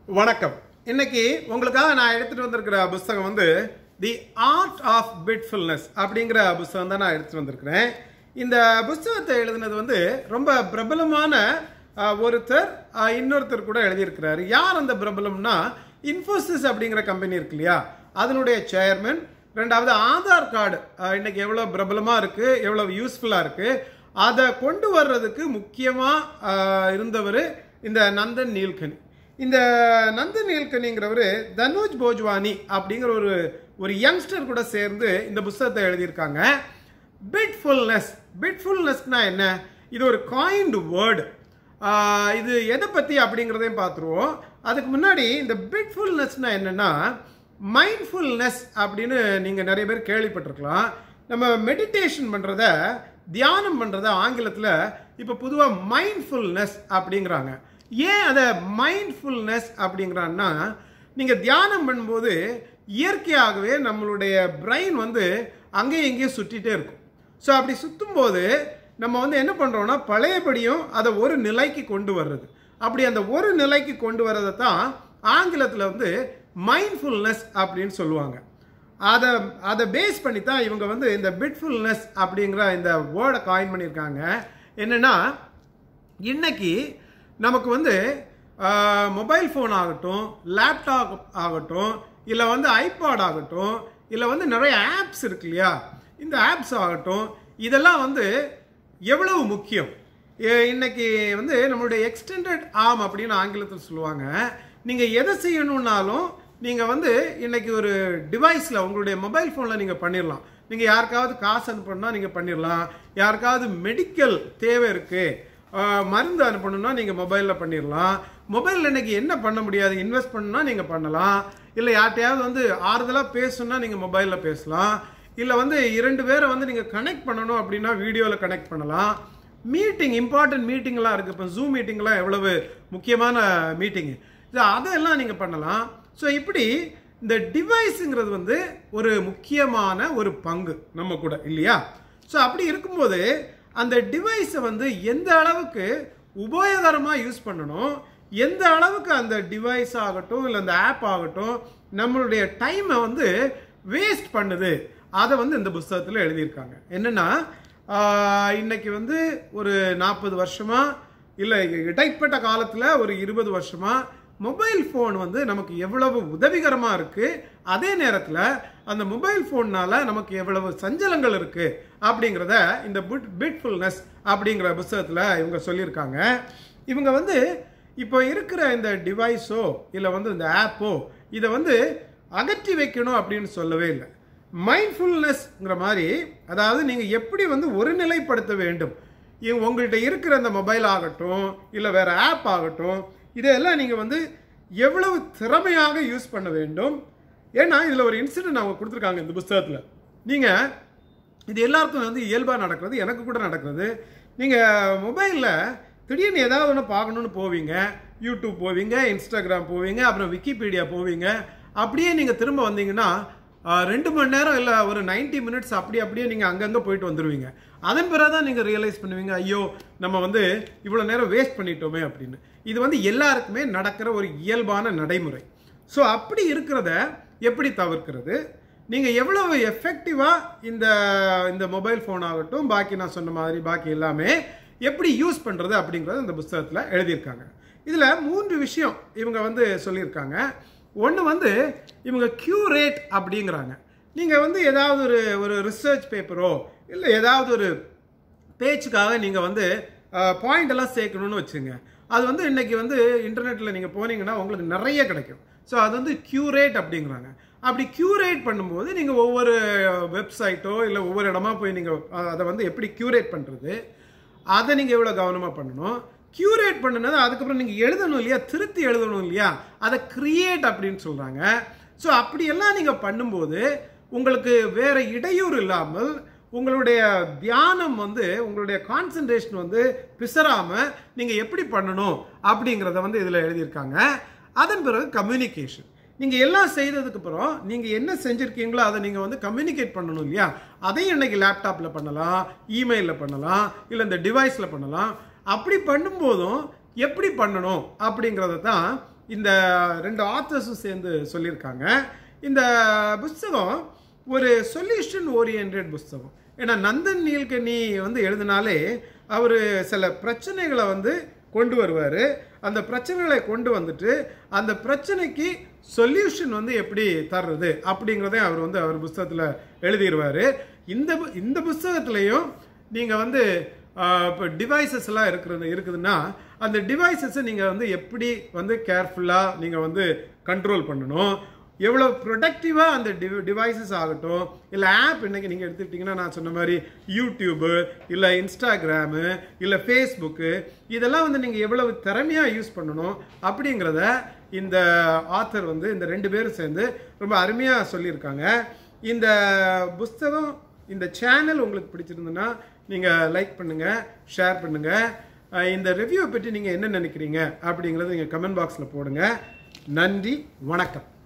வணக்கம் இன்னைக்கு உங்களுக்காக நான் எடுத்துட்டு வந்திருக்கிற புஸ்தகம் வந்து தி ஆர்ட் ஆஃப் பிட்ஃபுல்னஸ் அப்படிங்கிற புஸ்தகம் தான் நான் எடுத்துட்டு வந்திருக்கிறேன் இந்த புஸ்தகத்தை எழுதினது வந்து ரொம்ப பிரபலமான அஹ், ஒருத்தர் அஹ், இன்னொருத்தர் கூட எழுதியிருக்கிறாரு யார் அந்த பிரபலம்னா இன்ஃபோசிஸ் அப்படிங்கிற கம்பெனி இருக்கு இல்லையா அதனுடைய சேர்மன் ரெண்டாவது ஆதார் கார்டு அஹ், இன்னைக்கு எவ்வளோ பிரபலமாக இருக்கு எவ்வளோ யூஸ்ஃபுல்லாக இருக்கு அதை கொண்டு வர்றதுக்கு முக்கியமாக இருந்தவர் இந்த நந்தன் நீல்கனி இந்த நந்தன் நீல்கனிங்கிறவர் தனுஜ் போஜ்வானி அப்படிங்கிற ஒரு ஒரு யங்ஸ்டர் கூட சேர்ந்து இந்த புஸ்தகத்தை எழுதியிருக்காங்க பிட்ஃபுல்னஸ் பிட்ஃபுல்னஸ்னா என்ன இது ஒரு காயின்டு வேர்டு இது எதை பற்றி அப்படிங்கிறதையும் பார்த்துருவோம் அதுக்கு முன்னாடி இந்த பிட்ஃபுல்னஸ்னா என்னன்னா மைண்ட்ஃபுல்னஸ் அப்படின்னு நீங்கள் நிறைய பேர் கேள்விப்பட்டிருக்கலாம் நம்ம மெடிடேஷன் பண்ணுறத தியானம் பண்ணுறத ஆங்கிலத்தில் இப்போ பொதுவாக மைண்ட்ஃபுல்னஸ் அப்படிங்கிறாங்க ஏன் அதை மைண்ட்ஃபுல்னஸ் அப்படிங்கிறான்னா நீங்கள் தியானம் பண்ணும்போது இயற்கையாகவே நம்மளுடைய பிரெயின் வந்து அங்கேயும் இங்கேயும் சுற்றிட்டே இருக்கும் ஸோ அப்படி சுற்றும்போது நம்ம வந்து என்ன பண்ணுறோம்னா பழையபடியும் அதை ஒரு நிலைக்கு கொண்டு வர்றது அப்படி அந்த ஒரு நிலைக்கு கொண்டு வர்றதை தான் ஆங்கிலத்தில் வந்து மைண்ட்ஃபுல்னஸ் அப்படின்னு சொல்லுவாங்க அதை அதை பேஸ் பண்ணி தான் இவங்க வந்து இந்த பிட்ஃபுல்னஸ் அப்படிங்கிற இந்த வேர்டை காயின் பண்ணியிருக்காங்க என்னென்னா இன்னைக்கு நமக்கு வந்து மொபைல் ஃபோன் ஆகட்டும் லேப்டாப் ஆகட்டும் இல்லை வந்து ஐபாட் ஆகட்டும் இல்லை வந்து நிறைய ஆப்ஸ் இருக்கு இல்லையா இந்த ஆப்ஸ் ஆகட்டும் இதெல்லாம் வந்து எவ்வளவு முக்கியம் எ- இன்னைக்கு வந்து நம்மளுடைய எக்ஸ்டெண்டட் ஆர்ம் அப்படின்னு ஆங்கிலத்தில் சொல்லுவாங்க நீங்கள் எதை செய்யணும்னாலும் நீங்கள் வந்து இன்னைக்கு ஒரு டிவைஸில் உங்களுடைய மொபைல் ஃபோனில் நீங்கள் பண்ணிடலாம் நீங்கள் யாருக்காவது காசு அனுப்பணும்னா நீங்கள் பண்ணிடலாம் யாருக்காவது மெடிக்கல் தேவை இருக்குது மருந்து அனுப்பணும்னா நீங்கள் மொபைலில் பண்ணிடலாம் மொபைலில் இன்னைக்கு என்ன பண்ண முடியாது இன்வெஸ்ட் பண்ணணும்னா நீங்கள் பண்ணலாம் இல்லை யார்கிட்டயாவது வந்து ஆறுதலாக பேசணும்னா நீங்கள் மொபைலில் பேசலாம் இல்லை வந்து இரண்டு பேரை வந்து நீங்கள் கனெக்ட் பண்ணணும் அப்படின்னா வீடியோவில் கனெக்ட் பண்ணலாம் மீட்டிங் இம்பார்ட்டன்ட் மீட்டிங்லாம் இருக்குது இப்போ ஜூம் மீட்டிங்லாம் எவ்வளவு முக்கியமான மீட்டிங்கு அதெல்லாம் நீங்கள் பண்ணலாம் ஸோ இப்படி இந்த டிவைஸுங்கிறது வந்து ஒரு முக்கியமான ஒரு பங்கு நம்ம கூட இல்லையா ஸோ அப்படி இருக்கும்போது அந்த டிவைஸை வந்து எந்த அளவுக்கு உபயோகரமாக யூஸ் பண்ணணும் எந்த அளவுக்கு அந்த டிவைஸ் ஆகட்டும் இல்லை அந்த ஆப் ஆகட்டும் நம்மளுடைய டைமை வந்து வேஸ்ட் பண்ணுது அதை வந்து இந்த புஸ்தகத்தில் எழுதியிருக்காங்க என்னன்னா ஆஹ், இன்னைக்கு வந்து ஒரு நாற்பது வருஷமா இல்லை இடைப்பட்ட காலத்தில் ஒரு இருபது வருஷமா மொபைல் ஃபோன் வந்து நமக்கு எவ்வளவு உதவிகரமாக இருக்கு அதே நேரத்தில் அந்த மொபைல் ஃபோன்னால நமக்கு எவ்வளவு சஞ்சலங்கள் இருக்கு அப்படிங்கிறத இந்த பிட் பிட்ஃபுல்னஸ் அப்படிங்கிற புஸ்தகத்தில் இவங்க சொல்லியிருக்காங்க இவங்க வந்து இப்போ இருக்கிற இந்த டிவைஸோ இல்லை வந்து இந்த ஆப்போ இதை வந்து அகற்றி வைக்கணும் அப்படின்னு சொல்லவே இல்லை மைண்ட்ஃபுல்னஸ்ங்கிற மாதிரி அதாவது நீங்கள் எப்படி வந்து ஒருநிலைப்படுத்த வேண்டும் இ- உங்கள்கிட்ட இருக்கிற அந்த மொபைல் ஆகட்டும் இல்லை வேற ஆப் ஆகட்டும் இதெல்லாம் நீங்கள் வந்து எவ்வளவு திறமையாக யூஸ் பண்ண வேண்டும் ஏன்னா இதில் ஒரு இன்சிடென்ட் அவங்க கொடுத்துருக்காங்க இந்த புஸ்தகத்தில் நீங்கள் இது எல்லாருக்கும் வந்து இயல்பாக நடக்கிறது எனக்கு கூட நடக்கிறது நீங்கள் மொபைலில் திடீர்னு ஏதாவது ஒன்று பார்க்கணுன்னு போவீங்க யூடியூப் போவீங்க இன்ஸ்டாகிராம் போவீங்க அப்புறம் விக்கிபீடியா போவீங்க அப்படியே நீங்கள் திரும்ப வந்தீங்கன்னா ஆஹ், ரெண்டு மணி நேரம் இல்லை ஒரு 90 மினிட்ஸ் அப்படி அப்படியே நீங்கள் அங்கங்கே போயிட்டு வந்துடுவீங்க அதன் பிறகு தான் நீங்கள் ரியலைஸ் பண்ணுவீங்க ஐயோ நம்ம வந்து இவ்வளோ நேரம் வேஸ்ட் பண்ணிட்டோமே அப்படின்னு இது வந்து எல்லாருக்குமே நடக்கிற ஒரு இயல்பான நடைமுறை ஸோ அப்படி இருக்கிறத எப்படி தவிர்க்கிறது நீங்கள் எவ்வளவு எஃபெக்டிவாக இந்த இந்த மொபைல் ஃபோன் ஆகட்டும் பாக்கி நான் சொன்ன மாதிரி பாக்கி எல்லாமே எப்படி யூஸ் பண்ணுறது அப்படிங்கிறத இந்த புஸ்தகத்தில் எழுதியிருக்காங்க இதில் மூன்று விஷயம் இவங்க வந்து சொல்லியிருக்காங்க ஒன்று வந்து இவங்க கியூரேட் அப்படிங்கிறாங்க நீங்கள் வந்து ஏதாவது ஒரு ஒரு ரிசர்ச் பேப்பரோ இல்லை ஏதாவது ஒரு பேச்சுக்காக நீங்கள் வந்து பாயிண்ட் எல்லாம் சேர்க்கணும்னு வச்சுங்க அது வந்து இன்னைக்கு வந்து இன்டர்நெட்டில் நீங்கள் போனீங்கன்னா உங்களுக்கு நிறைய கிடைக்கும் ஸோ அது வந்து கியூரேட் அப்படிங்கிறாங்க அப்படி கியூரேட் பண்ணும்போது நீங்கள் ஒவ்வொரு வெப்சைட்டோ இல்லை ஒவ்வொரு இடமா போய் நீங்கள் அதை வந்து எப்படி கியூரேட் பண்ணுறது அதை நீங்கள் எவ்வளோ கவனமாக பண்ணணும் கியூரேட் பண்ணுனது அதுக்கப்புறம் நீங்கள் எழுதணும் இல்லையா திருத்தி எழுதணும் இல்லையா அதை கிரியேட் அப்படின்னு சொல்கிறாங்க ஸோ அப்படியெல்லாம் நீங்கள் பண்ணும்போது உங்களுக்கு வேற இடையூறு இல்லாமல் உங்களுடைய தியானம் வந்து உங்களுடைய கான்சென்ட்ரேஷன் வந்து பிசறாமல் நீங்கள் எப்படி பண்ணணும் அப்படிங்கிறத வந்து இதில் எழுதியிருக்காங்க அதன் பிறகு கம்யூனிகேஷன் நீங்கள் எல்லாம் செய்ததுக்கு அப்புறம் நீங்கள் என்ன செஞ்சுருக்கீங்களோ அதை நீங்கள் வந்து கம்யூனிகேட் பண்ணணும் இல்லையா அதையும் இன்னைக்கு லேப்டாப்பில் பண்ணலாம் இமெயிலில் பண்ணலாம் இல்லை இந்த டிவைஸில் பண்ணலாம் அப்படி பண்ணும்போதும் எப்படி பண்ணணும் அப்படிங்கிறத தான் இந்த ரெண்டு ஆத்தர்ஸும் சேர்ந்து சொல்லியிருக்காங்க இந்த புஸ்தகம் ஒரு சொல்யூஷன் ஓரியன்ட் புஸ்தகம் ஏன்னா நந்தன் நீல்கனி வந்து எழுதினாலே அவர் சில பிரச்சனைகளை வந்து கொண்டு வருவார் அந்த பிரச்சனைகளை கொண்டு வந்துட்டு அந்த பிரச்சனைக்கு சொல்யூஷன் வந்து எப்படி தர்றது அப்படிங்கிறதையும் அவர் வந்து அவர் புஸ்தகத்தில் எழுதிடுவார் இந்த பு- இந்த புஸ்தகத்துலேயும் நீங்கள் வந்து இப்போ டிவைசஸ் எல்லாம் இருக்கிறது இருக்குதுன்னா அந்த டிவைசஸை நீங்கள் வந்து எப்படி வந்து கேர்ஃபுல்லாக நீங்கள் வந்து கண்ட்ரோல் பண்ணணும் எவ்வளோ ப்ரொடக்டிவாக அந்த டிவ டிவைசஸ் ஆகட்டும் இல்லை ஆப் இன்னைக்கு நீங்கள் எடுத்துக்கிட்டிங்கன்னா நான் சொன்ன மாதிரி யூடியூபு இல்லை இன்ஸ்டாகிராமு இல்லை ஃபேஸ்புக்கு இதெல்லாம் வந்து நீங்கள் எவ்வளவு திறமையாக யூஸ் பண்ணணும் அப்படிங்கிறத இந்த ஆத்தர் வந்து இந்த ரெண்டு பேரும் சேர்ந்து ரொம்ப அருமையாக சொல்லியிருக்காங்க இந்த புஸ்தகம் இந்த சேனல் உங்களுக்கு பிடிச்சிருந்ததுன்னா நீங்கள் லைக் பண்ணுங்கள் ஷேர் பண்ணுங்கள் இந்த ரிவ்யூவை பற்றி நீங்கள் என்ன நினைக்கிறீங்க அப்படிங்கிறத நீங்கள் கமெண்ட் பாக்ஸில் போடுங்க நன்றி வணக்கம்